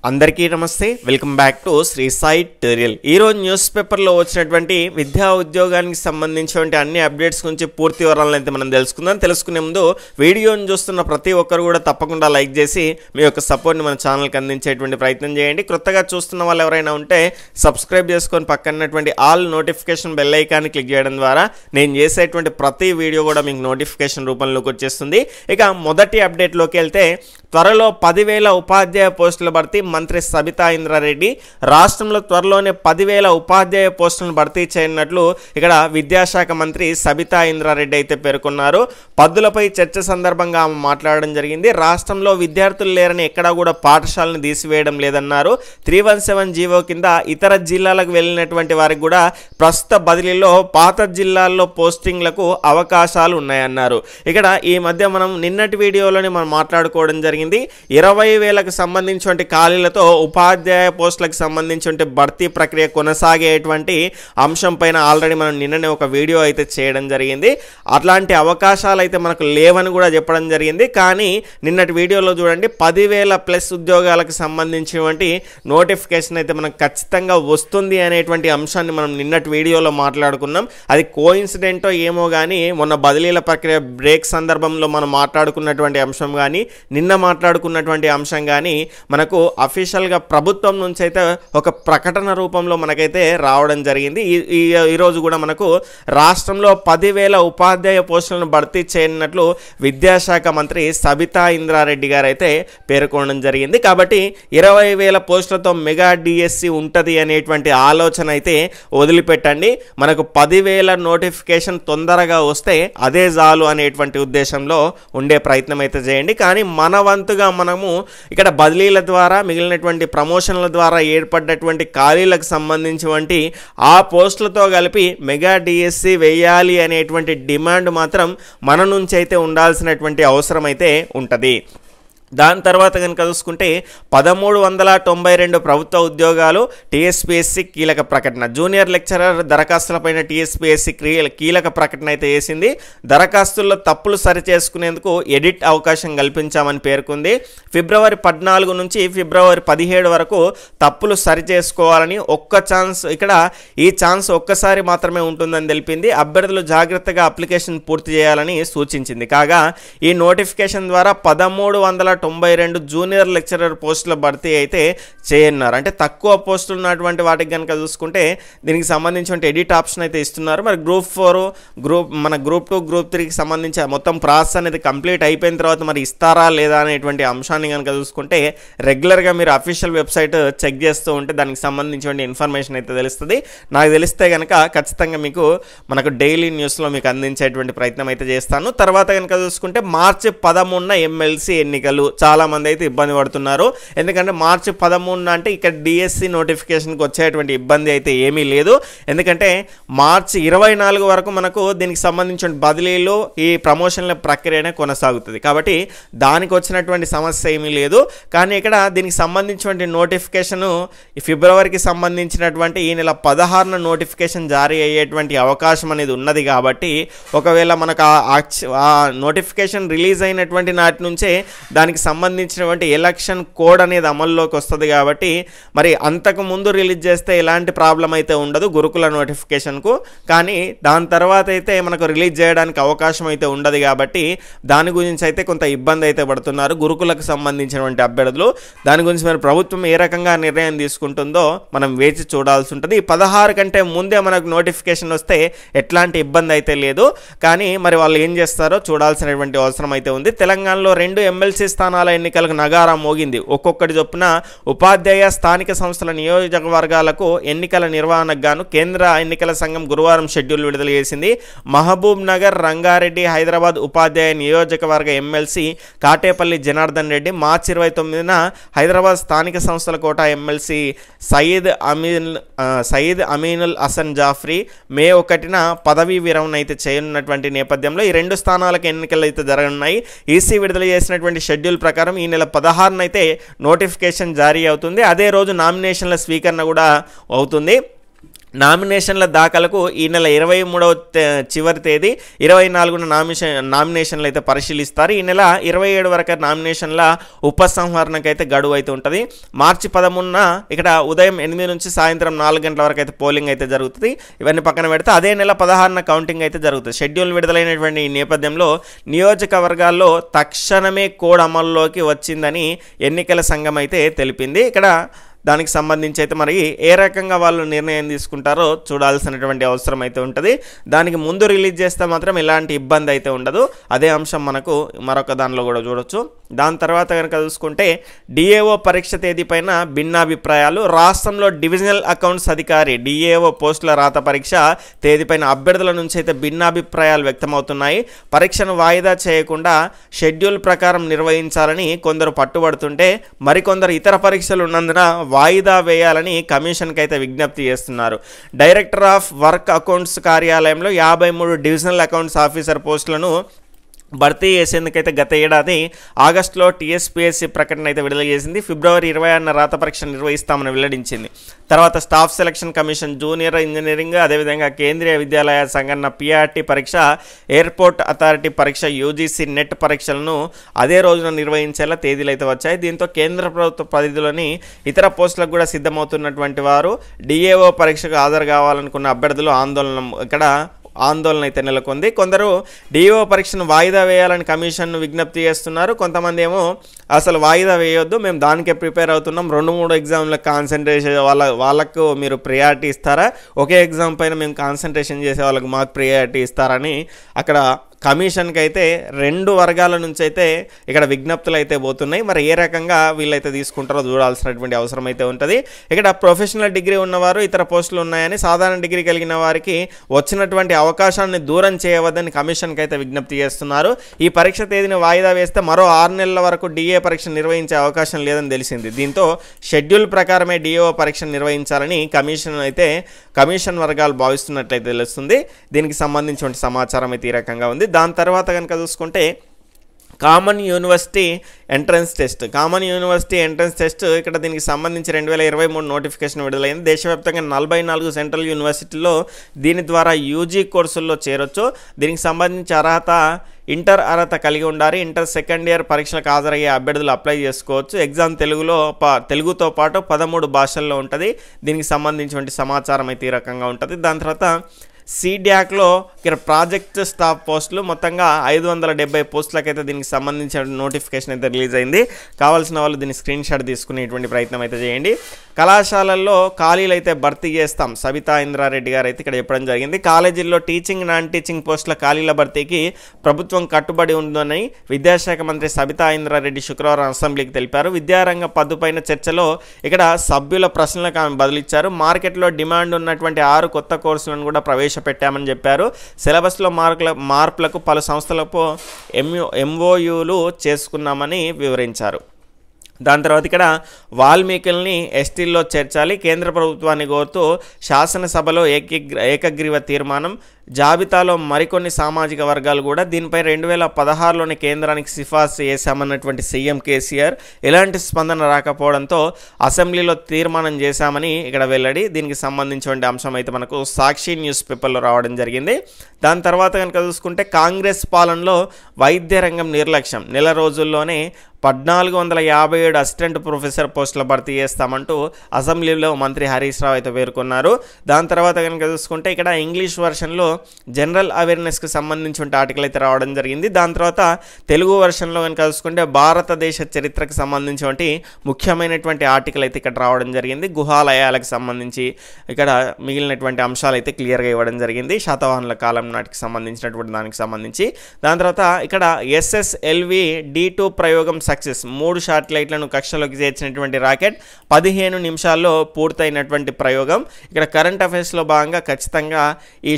అందరికీ నమస్తే welcome back to Shri Sai tutorial ఈరోజు న్యూస్ పేపర్లో వచ్చినటువంటి విద్యా ఉద్యోగానికి సంబంధించినటువంటి అన్ని అప్డేట్స్ గురించి పూర్తి వివరాలను అయితే మనం తెలుసుకుందాం తెలుసుకునే ముందు వీడియోని చూస్తున్న ప్రతి ఒక్కరు కూడా తప్పకుండా లైక్ చేసి మీ యొక్క సపోర్ట్ని మన ఛానల్కి అందించేటువంటి ప్రయత్నం చేయండి కొత్తగా చూస్తున్న వాళ్ళు ఎవరైనా ఉంటే సబ్స్క్రైబ్ చేసుకొని పక్కనటువంటి ఆల్ నోటిఫికేషన్ బెల్ ఐకాన్ని క్లిక్ చేయడం ద్వారా నేను చేసేటువంటి ప్రతి వీడియో కూడా మీకు నోటిఫికేషన్ రూపంలోకి వచ్చేస్తుంది ఇక మొదటి అప్డేట్లోకి వెళ్తే త్వరలో పదివేల ఉపాధ్యాయ పోస్టుల భర్తీ మంత్రి సబితా ఇంద్రారెడ్డి రాష్ట్రంలో త్వరలోనే పదివేల ఉపాధ్యాయ పోస్టులను భర్తీ చేయనున్నట్లు ఇక్కడ విద్యాశాఖ మంత్రి సబితా ఇంద్రారెడ్డి అయితే పేర్కొన్నారు పద్దులపై చర్చ సందర్భంగా ఆమె మాట్లాడడం జరిగింది రాష్ట్రంలో విద్యార్థులు లేరని ఎక్కడా కూడా పాఠశాలను తీసివేయడం లేదన్నారు త్రీ వన్ సెవెన్ జీవో కింద ఇతర జిల్లాలకు వెళ్ళినటువంటి వారికి కూడా ప్రస్తుత బదిలీలో పాత జిల్లాల్లో పోస్టింగ్లకు అవకాశాలు ఉన్నాయన్నారు ఇక్కడ ఈ మధ్య మనం నిన్నటి వీడియోలోనే మనం మాట్లాడుకోవడం జరిగింది ఇరవై వేలకు సంబంధించినటువంటి ఖాళీలతో ఉపాధ్యాయ పోస్టులకు సంబంధించినటువంటి భర్తీ ప్రక్రియ కొనసాగేటువంటి అంశం పైన ఆల్రెడీ మనం నిన్ననే ఒక వీడియో అయితే చేయడం జరిగింది అట్లాంటి అవకాశాలు అయితే మనకు లేవని కూడా చెప్పడం జరిగింది కానీ నిన్నటి వీడియోలో చూడండి పదివేల ప్లస్ ఉద్యోగాలకు సంబంధించినటువంటి నోటిఫికేషన్ అయితే మనకు ఖచ్చితంగా వస్తుంది అనేటువంటి అంశాన్ని మనం నిన్నటి వీడియోలో మాట్లాడుకున్నాం అది కోయిన్సిడెంటో ఏమో కానీ మొన్న బదిలీల ప్రక్రియ బ్రేక్ సందర్భంలో మనం మాట్లాడుకున్నటువంటి అంశం కానీ నిన్న మాట్లాడుకున్నటువంటి అంశం కానీ మనకు అఫీషియల్గా ప్రభుత్వం నుంచి అయితే ఒక ప్రకటన రూపంలో మనకైతే రావడం జరిగింది ఈ ఈ- ఈరోజు కూడా మనకు రాష్ట్రంలో పదివేల ఉపాధ్యాయ పోస్టులను భర్తీ చేయనున్నట్లు విద్యాశాఖ మంత్రి సబితా ఇంద్రారెడ్డి గారు అయితే పేర్కొనడం జరిగింది కాబట్టి ఇరవై వేల పోస్టులతో మెగా డిఎస్సి ఉంటుంది అనేటువంటి ఆలోచన అయితే వదిలిపెట్టండి మనకు పదివేల నోటిఫికేషన్ తొందరగా వస్తే అదే చాలు అనేటువంటి ఉద్దేశంలో ఉండే ప్రయత్నం అయితే చేయండి కానీ మన వంతుగా మనము ఇక్కడ బదిలీల ద్వారా మిగిలినటువంటి ప్రమోషన్ల ద్వారా ఏర్పడ్డటువంటి ఖాళీలకు సంబంధించినటువంటి ఆ పోస్టులతో కలిపి మెగా డిఎస్సి వేయాలి అనేటువంటి డిమాండ్ మాత్రం మన నుంచి అయితే ఉండాల్సినటువంటి అవసరం అయితే ఉంటుంది దాని తర్వాత కనుక చూసుకుంటే పదమూడు వందల తొంభై రెండు ప్రభుత్వ ఉద్యోగాలు టీఎస్పీఎస్సి కీలక ప్రకటన జూనియర్ లెక్చరర్ దరఖాస్తులపైన టీఎస్పీఎస్సి కీలక ప్రకటన అయితే వేసింది దరఖాస్తుల్లో తప్పులు సరిచేసుకునేందుకు ఎడిట్ అవకాశం కల్పించామని పేర్కొంది ఫిబ్రవరి పద్నాలుగు నుంచి ఫిబ్రవరి పదిహేడు వరకు తప్పులు సరిచేసుకోవాలని ఒక్క ఛాన్స్ ఇక్కడ ఈ ఛాన్స్ ఒక్కసారి మాత్రమే ఉంటుందని తెలిపింది అభ్యర్థులు జాగ్రత్తగా అప్లికేషన్ పూర్తి చేయాలని సూచించింది కాగా ఈ నోటిఫికేషన్ ద్వారా పదమూడు వందల తొంభై రెండు జూనియర్ లెక్చరర్ పోస్టుల భర్తీ అయితే చేయనున్నారు అంటే తక్కువ పోస్టులు ఉన్నటువంటి వాటికి కనుక చూసుకుంటే దీనికి సంబంధించిన ఎడిట్ ఆప్షన్ అయితే ఇస్తున్నారు మరి గ్రూప్ ఫోర్ గ్రూప్ మన గ్రూప్ టూ గ్రూప్ త్రీకి సంబంధించి ఆ మొత్తం ప్రాసెస్ అనేది కంప్లీట్ అయిపోయిన తర్వాత మరి ఇస్తారా లేదా అనేటువంటి అంశాన్ని కనుక చూసుకుంటే రెగ్యులర్గా మీరు అఫీషియల్ వెబ్సైట్ చెక్ చేస్తూ ఉంటే దానికి సంబంధించిన ఇన్ఫర్మేషన్ అయితే తెలుస్తుంది నాకు తెలిస్తే కనుక ఖచ్చితంగా మీకు మనకు డైలీ న్యూస్లో మీకు అందించేటువంటి ప్రయత్నం అయితే చేస్తాను తర్వాత కనుక చూసుకుంటే మార్చి పదమూడున ఎమ్మెల్సీ ఎన్నికలు చాలా మంది అయితే ఇబ్బంది పడుతున్నారు ఎందుకంటే మార్చి పదమూడున అంటే ఇక్కడ డిఎస్సి నోటిఫికేషన్కి వచ్చేటువంటి ఇబ్బంది అయితే ఏమీ లేదు ఎందుకంటే మార్చి ఇరవై నాలుగు వరకు మనకు దీనికి సంబంధించిన బదిలీలు ఈ ప్రమోషన్ల ప్రక్రియనే కొనసాగుతుంది కాబట్టి దానికి వచ్చినటువంటి సమస్య ఏమీ లేదు కానీ ఇక్కడ దీనికి సంబంధించినటువంటి నోటిఫికేషన్ ఫిబ్రవరికి సంబంధించినటువంటి ఈ నెల పదహారున నోటిఫికేషన్ జారీ అయ్యేటువంటి అవకాశం అనేది ఉన్నది కాబట్టి ఒకవేళ మనకు ఆ ఆక్ష- ఆ నోటిఫికేషన్ రిలీజ్ అయినటువంటి నాటి నుంచే దానికి సంబంధించినటువంటి ఎలక్షన్ కోడ్ అనేది అమల్లోకి వస్తుంది కాబట్టి మరి అంతకు ముందు రిలీజ్ చేస్తే ఎలాంటి ప్రాబ్లం అయితే ఉండదు గురుకుల నోటిఫికేషన్కు కానీ దాని తర్వాత అయితే మనకు రిలీజ్ చేయడానికి అవకాశం అయితే ఉండదు కాబట్టి దాని గురించి అయితే కొంత ఇబ్బంది అయితే పడుతున్నారు గురుకులకు సంబంధించినటువంటి అభ్యర్థులు దాని గురించి మరి ప్రభుత్వం ఏ రకంగా నిర్ణయం తీసుకుంటుందో మనం వేచి చూడాల్సి ఉంటుంది ఈ పదహారు కంటే ముందే మనకు నోటిఫికేషన్ వస్తే ఎట్లాంటి ఇబ్బంది అయితే లేదు కానీ మరి వాళ్ళు ఏం చేస్తారో చూడాల్సినటువంటి అవసరం అయితే ఉంది తెలంగాణలో రెండు ఎమ్మెల్సీ స్థానాల ఎన్నికలకు నగారా మోగింది ఒక్కొక్కటి చొప్పున ఉపాధ్యాయ స్థానిక సంస్థల నియోజకవర్గాలకు ఎన్నికల నిర్వహణకు గాను కేంద్ర ఎన్నికల సంఘం గురువారం షెడ్యూల్ విడుదల చేసింది మహబూబ్ నగర్ రంగారెడ్డి హైదరాబాద్ ఉపాధ్యాయ నియోజకవర్గ ఎమ్మెల్సీ కాటేపల్లి జనార్దన్ రెడ్డి మార్చి ఇరవై తొమ్మిదిన హైదరాబాద్ స్థానిక సంస్థల కోట ఎమ్మెల్సీ సయీద్ అమీన్ ఆ, సయీద్ అమీనుల్ హసన్ జాఫ్రీ మే ఒకటిన పదవీ విరమణ అయితే చేయనున్నటువంటి నేపథ్యంలో ఈ రెండు స్థానాలకు ఎన్నికలు అయితే జరగనున్నాయి ఈసీ విడుదల చేసినటువంటి షెడ్యూల్ ప్రకారం ఈ నెల పదహారున అయితే నోటిఫికేషన్ జారీ అవుతుంది అదే రోజు నామినేషన్ల స్వీకరణ కూడా అవుతుంది నామినేషన్ల దాఖలకు ఈ నెల ఇరవై మూడవ తే- చివరి తేదీ ఇరవై నాలుగున నామినేషన్ నామినేషన్లు అయితే పరిశీలిస్తారు ఈ నెల ఇరవై ఏడు వరకు నామినేషన్ల ఉపసంహరణకు అయితే గడువు అయితే ఉంటుంది మార్చి పదమూడున ఇక్కడ ఉదయం ఎనిమిది నుంచి సాయంత్రం నాలుగు గంటల వరకు అయితే పోలింగ్ అయితే జరుగుతుంది ఇవన్నీ పక్కన పెడితే అదే నెల పదహారున కౌంటింగ్ అయితే జరుగుతుంది షెడ్యూల్ విడుదలైనటువంటి ఈ నేపథ్యంలో నియోజకవర్గాల్లో తక్షణమే కోడ్ అమల్లోకి వచ్చిందని ఎన్నికల సంఘం అయితే తెలిపింది ఇక్కడ దానికి సంబంధించి అయితే మరి ఏ రకంగా వాళ్ళు నిర్ణయం తీసుకుంటారో చూడాల్సినటువంటి అవసరం అయితే ఉంటుంది దానికి ముందు రిలీజ్ చేస్తే మాత్రం ఎలాంటి ఇబ్బంది అయితే ఉండదు అదే అంశం మనకు మరొక దానిలో కూడా చూడొచ్చు దాని తర్వాత కనుక చూసుకుంటే డిఏఓ పరీక్ష తేదీ పైన భిన్నాభిప్రాయాలు రాష్ట్రంలో డివిజనల్ అకౌంట్స్ అధికారి డిఏఓ పోస్టుల రాత పరీక్ష తేదీపైన అభ్యర్థుల నుంచి అయితే భిన్నాభిప్రాయాలు వ్యక్తమవుతున్నాయి పరీక్షను వాయిదా చేయకుండా షెడ్యూల్ ప్రకారం నిర్వహించాలని కొందరు పట్టుబడుతుంటే మరికొందరు ఇతర పరీక్షలు ఉన్నందున వాయిదా వేయాలని కమిషన్కి అయితే విజ్ఞప్తి చేస్తున్నారు డైరెక్టర్ ఆఫ్ వర్క్ అకౌంట్స్ కార్యాలయంలో యాభై మూడు డివిజనల్ అకౌంట్స్ ఆఫీసర్ పోస్టులను భర్తీ చేసేందుకైతే గత ఏడాది ఆగస్టులో టీఎస్పీఎస్సీ ప్రకటన అయితే విడుదల చేసింది ఫిబ్రవరి ఇరవై ఆరున రాత పరీక్ష నిర్వహిస్తామని వెల్లడించింది తర్వాత staff selection commission junior engineering అదేవిధంగా కేంద్రీయ విద్యాలయ సంఘటన పిఆర్టీ పరీక్ష ఎయిర్పోర్ట్ అథారిటీ పరీక్ష యూజీసీ నెట్ పరీక్షలను అదే రోజున నిర్వహించేలా తేదీలు అయితే వచ్చాయి దీంతో కేంద్ర ప్రభుత్వ పరిధిలోని ఇతర పోస్టులకు కూడా సిద్ధమవుతున్నటువంటి వారు డిఏఓ పరీక్షకు హాజరు కావాలనుకున్న అభ్యర్థులు ఆందోళన ఇక్కడ ఆందోళన అయితే నెలకొంది కొందరు డిఓ పరీక్షను వాయిదా వేయాలని కమిషన్ను విజ్ఞప్తి చేస్తున్నారు కొంతమంది ఏమో అసలు వాయిదా వేయొద్దు మేము దానికే ప్రిపేర్ అవుతున్నాం రెండు మూడు ఎగ్జామ్లకు కాన్సన్ట్రేషన్ వాళ్ళ వాళ్ళకు మీరు ప్రియారిటీ ఇస్తారా ఒకే ఎగ్జామ్ పైన మేము కాన్సన్ట్రేషన్ చేసే వాళ్ళకి మాకు ప్రియారిటీ ఇస్తారని అక్కడ కమిషన్కి అయితే రెండు వర్గాల నుంచి అయితే ఇక్కడ విజ్ఞప్తులు అయితే పోతున్నాయి మరి ఏ రకంగా వీళ్ళైతే తీసుకుంటారో చూడాల్సినటువంటి అవసరం అయితే ఉంటుంది ఇక్కడ ప్రొఫెషనల్ డిగ్రీ ఉన్నవారు ఇతర పోస్టులు ఉన్నాయని సాధారణ డిగ్రీ కలిగిన వారికి వచ్చినటువంటి అవకాశాన్ని దూరం చేయవద్దని కమిషన్కి అయితే విజ్ఞప్తి చేస్తున్నారు ఈ పరీక్ష తేదీని వాయిదా వేస్తే మరో ఆరు నెలల వరకు డిఏ పరీక్ష నిర్వహించే అవకాశం లేదని తెలిసింది దీంతో షెడ్యూల్ ప్రకారమే డిఓ పరీక్ష నిర్వహించాలని కమిషన్ అయితే కమిషన్ వర్గాలు భావిస్తున్నట్లయితే తెలుస్తుంది దీనికి సంబంధించిన సమాచారం అయితే ఈ రకంగా ఉంది దాని తర్వాత కనుక చూసుకుంటే common university entrance test common university entrance test ఇక్కడ దీనికి సంబంధించి రెండు వేల ఇరవై మూడు నోటిఫికేషన్ విడుదలైంది దేశవ్యాప్తంగా నలభై నాలుగు సెంట్రల్ యూనివర్సిటీల్లో దీని ద్వారా యూజీ కోర్సుల్లో చేరొచ్చు దీనికి సంబంధించి అర్హత ఇంటర్ అర్హత కలిగి ఉండాలి ఇంటర్ సెకండ్ ఇయర్ పరీక్షలకు హాజరయ్యే అభ్యర్థులు అప్లై చేసుకోవచ్చు ఎగ్జామ్ తెలుగులో పా తెలుగుతో పాటు పదమూడు భాషల్లో ఉంటుంది దీనికి సంబంధించినటువంటి సమాచారం అయితే ఈ రకంగా ఉంటుంది దాని తర్వాత సీడ్యాక్లో ఇక్కడ ప్రాజెక్ట్ స్టాఫ్ పోస్టులు మొత్తంగా ఐదు వందల డెబ్బై పోస్టులకైతే దీనికి సంబంధించిన నోటిఫికేషన్ అయితే రిలీజ్ అయింది కావాల్సిన వాళ్ళు దీన్ని స్క్రీన్ షాట్ తీసుకునేటువంటి ప్రయత్నం అయితే చేయండి కళాశాలల్లో ఖాళీలు అయితే భర్తీ చేస్తాం సబితా ఇంద్రారెడ్డి గారు అయితే ఇక్కడ చెప్పడం జరిగింది కాలేజీల్లో టీచింగ్ నాన్ టీచింగ్ పోస్టుల ఖాళీల భర్తీకి ప్రభుత్వం కట్టుబడి ఉందని విద్యాశాఖ మంత్రి సబితా ఇంద్రారెడ్డి శుక్రవారం అసెంబ్లీకి తెలిపారు విద్యారంగ పద్దుపైన చర్చలో ఇక్కడ సభ్యుల ప్రశ్నలకు ఆమె బదులిచ్చారు మార్కెట్లో డిమాండ్ ఉన్నటువంటి ఆరు కొత్త కోర్సులను కూడా ప్రవేశపెట్టామని చెప్పారు సిలబస్లో మార్కుల మార్పులకు పలు సంస్థలకు ఎంయూ ఎంఓయూలు చేసుకున్నామని వివరించారు దాని తర్వాత ఇక్కడ వాల్మీకుల్ని ఎస్టీల్లో చేర్చాలి కేంద్ర ప్రభుత్వాన్ని కోరుతూ శాసనసభలో ఏకగ్ర ఏకగ్రీవ తీర్మానం జాబితాలో మరికొన్ని సామాజిక వర్గాలు కూడా దీనిపై రెండు వేల పదహారులోని కేంద్రానికి సిఫార్సు చేశామన్నటువంటి సీఎం కేసీఆర్ ఎలాంటి స్పందన రాకపోవడంతో అసెంబ్లీలో తీర్మానం చేశామని ఇక్కడ వెల్లడి దీనికి సంబంధించిన అంశం అయితే మనకు సాక్షి న్యూస్ పేపర్లో రావడం జరిగింది దాని తర్వాత కనుక చూసుకుంటే కాంగ్రెస్ పాలనలో వైద్య రంగం నిర్లక్ష్యం నెల రోజుల్లోనే పద్నాలుగు వందల యాభై ఏడు అసిస్టెంట్ ప్రొఫెసర్ పోస్టుల భర్తీ చేస్తామంటూ అసెంబ్లీలో మంత్రి హరీష్ రావు అయితే పేర్కొన్నారు దాని తర్వాత కనుక చూసుకుంటే ఇక్కడ ఇంగ్లీష్ వర్షన్లో జనరల్ అవేర్నెస్కి సంబంధించిన ఆర్టికల్ అయితే రావడం జరిగింది దాని తర్వాత తెలుగు వర్షన్లో కనుక చూసుకుంటే భారతదేశ చరిత్రకు సంబంధించినటువంటి ముఖ్యమైనటువంటి ఆర్టికల్ అయితే ఇక్కడ రావడం జరిగింది గుహాలయాలకు సంబంధించి ఇక్కడ మిగిలినటువంటి అంశాలు అయితే క్లియర్గా ఇవ్వడం జరిగింది శాతవాహనుల కాలం నాటికి సంబంధించినటువంటి దానికి సంబంధించి దాని తర్వాత ఇక్కడ ఎస్ఎస్ఎల్వి డి టూ ప్రయోగం సక్సెస్ మూడు శాటిలైట్లను కక్షలోకి చేర్చినటువంటి రాకెట్ పదిహేను నిమిషాల్లో పూర్తయినటువంటి ప్రయోగం ఇక్కడ కరెంట్ అఫైర్స్లో భాగంగా ఖచ్చితంగా ఈ శాటిలైట్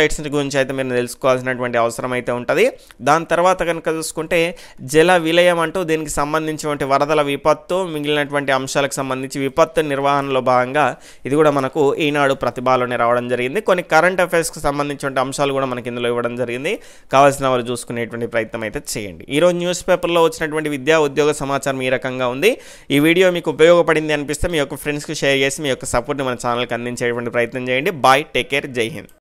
వెబ్సైట్స్ గురించి అయితే మీరు తెలుసుకోవాల్సినటువంటి అవసరం అయితే ఉంటుంది దాని తర్వాత కనుక చూసుకుంటే జల విలయం అంటూ దీనికి సంబంధించినటువంటి వరదల విపత్తు మిగిలినటువంటి అంశాలకు సంబంధించి విపత్తు నిర్వహణలో భాగంగా ఇది కూడా మనకు ఈనాడు ప్రతిభలోనే రావడం జరిగింది కొన్ని కరెంట్ అఫైర్స్కి సంబంధించిన అంశాలు కూడా మనకి ఇందులో ఇవ్వడం జరిగింది కావాల్సిన వాళ్ళు చూసుకునేటువంటి ప్రయత్నం అయితే చేయండి ఈరోజు న్యూస్ పేపర్లో వచ్చినటువంటి విద్యా ఉద్యోగ సమాచారం ఈ రకంగా ఉంది ఈ వీడియో మీకు ఉపయోగపడింది అనిపిస్తే మీ యొక్క ఫ్రెండ్స్కి షేర్ చేసి మీ యొక్క సపోర్ట్ని మన ఛానల్కి అందించేటువంటి ప్రయత్నం చేయండి బాయ్ టేక్ కేర్ జై హింద్